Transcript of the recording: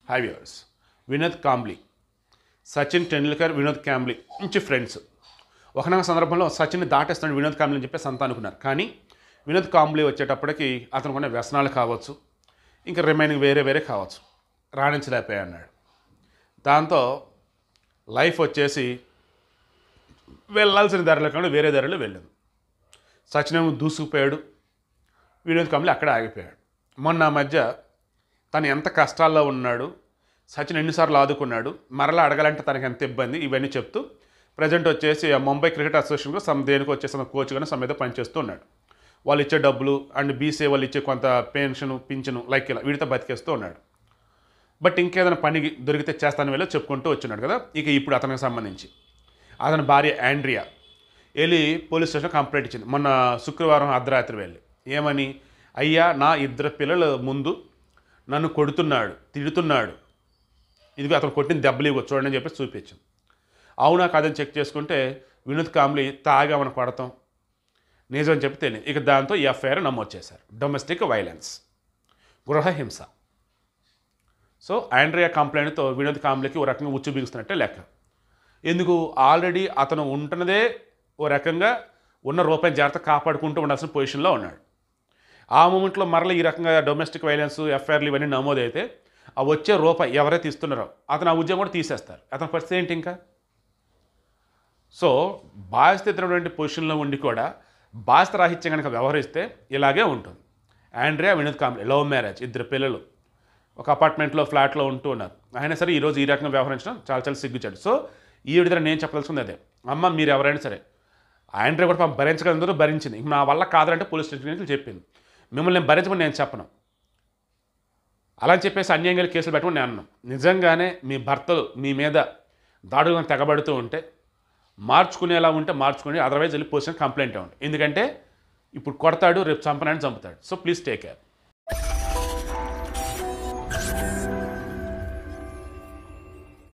hi viewers Vinod Kambli Sachin Tendulkar Vinod Kambli మంచి friends ఒకనొక సందర్భంలో సచిన్ని దాటేస్తాడు వినోద్ కాంబ్లీ అని చెప్పేసి అంతా అనుకున్నారు కానీ వినోద్ కాంబ్లీ వచ్చేటప్పటికి అతను కొన్ని వ్యసనాలు కావచ్చు ఇంకా రిమైనింగ్ వేరే వేరే కావచ్చు రాణించలేకపోయా అన్నాడు దాంతో లైఫ్ వచ్చేసి వెళ్ళాల్సిన దారిలో కాకుండా వేరే దారిలో వెళ్ళింది సచిన్ ఏమో దూసుకుపోయాడు వినోద్ కాంబ్లీ అక్కడ ఆగిపోయాడు మొన్న ఆ మధ్య తను ఎంత కష్టాల్లో ఉన్నాడు సచిన్ ఎన్నిసార్లు ఆదుకున్నాడు మరలా అడగాలంటే తనకి ఎంత ఇబ్బంది ఇవన్నీ చెప్తూ ప్రజెంట్ వచ్చేసి ఆ ముంబై క్రికెట్ అసోసియేషన్లో సమ్ దేనికి వచ్చేసి సమ్ కోచ్గానే సమ్ మీద పనిచేస్తూ ఉన్నాడు వాళ్ళు ఇచ్చే డబ్బులు అండ్ బీసీ వాళ్ళు ఇచ్చే కొంత పెన్షన్ పింఛను లైక్ ఇలా వీటితో బతికేస్తూ ఉన్నాడు బట్ ఇంకేదైనా పని దొరికితే చేస్తాను వెళ్ళి చెప్పుకుంటూ వచ్చినాడు కదా ఇక ఇప్పుడు అతనికి సంబంధించి అతని భార్య ఆండ్రియా వెళ్ళి పోలీస్ స్టేషన్ కంప్లైంట్ ఇచ్చింది మొన్న శుక్రవారం అర్ధరాత్రి వెళ్ళి ఏమని అయ్యా నా ఇద్దరు పిల్లల ముందు నన్ను కొడుతున్నాడు తిడుతున్నాడు ఇదిగో అతను కొట్టిన దెబ్బలు ఇవ్వ చూడండి అని చెప్పి చూపించింది అవునా కాదని చెక్ చేసుకుంటే వినోద్ కాంబ్లీ తాగా మనం కొడతాం నిజం అని చెప్పి తెలియదు ఇక దాంతో ఎఫ్ఐఆర్ నమోదు చేశారు డొమెస్టిక్ వైలెన్స్ గృహహింస సో ఆండ్రియా కంప్లైంట్తో వినోద్ కాంబ్లీకి ఓ రకంగా ఉచ్చు బిగుస్తున్నట్టే లెక్క ఎందుకు ఆల్రెడీ అతను ఉంటున్నదే ఓ రకంగా ఉన్న రూపాయి జాగ్రత్త కాపాడుకుంటూ ఉండాల్సిన పొజిషన్లో ఉన్నాడు ఆ మూమెంట్లో మరల ఈ రకంగా డొమెస్టిక్ వైలెన్స్ ఎఫ్ఐఆర్లు ఇవన్నీ నమోదైతే ఆ వచ్చే రూపాయి ఎవరైతే ఇస్తున్నారో అతను ఆ ఉద్యోగం కూడా తీసేస్తారు అతని పరిస్థితి ఏంటి ఇంకా సో బాధ్యత ఎత్తినటువంటి పొజిషన్లో ఉండి కూడా బాధ్యత రాహిత్యం కనుక వ్యవహరిస్తే ఇలాగే ఉంటుంది Andrea Vinod Kamble love marriage ఇద్దరు పిల్లలు ఒక అపార్ట్మెంట్లో ఫ్లాట్లో ఉంటూ ఉన్నారు అయినా సరే ఈరోజు ఈ రకంగా వ్యవహరించడం చాలా చాలా సిగ్గుచాడు సో ఈ విధంగా నేను చెప్పదలుచుకుంది అదే అమ్మ మీరు ఎవరైనా సరే ఆండ్రియా కూడా పాపం భరించగలందరూ భరించింది ఇంక నా వల్ల కాదంటే పోలీస్ స్టేషన్ చెప్పింది మిమ్మల్ని నేను భరించమని నేను చెప్పను అలా అని చెప్పేసి అన్యాయంగా కేసులు పెట్టమని నేను అన్నాను నిజంగానే మీ భర్తలు మీ మీద దాడుగా తెగబడుతూ ఉంటే మార్చుకునేలా ఉంటే మార్చుకుని అదర్వైజ్ వెళ్ళి పోలీస్ కంప్లైంట్ ఇవ్వండి ఎందుకంటే ఇప్పుడు కొడతాడు రేపు చంపనాన్ని చంపుతాడు సో ప్లీజ్ టేక్ కేర్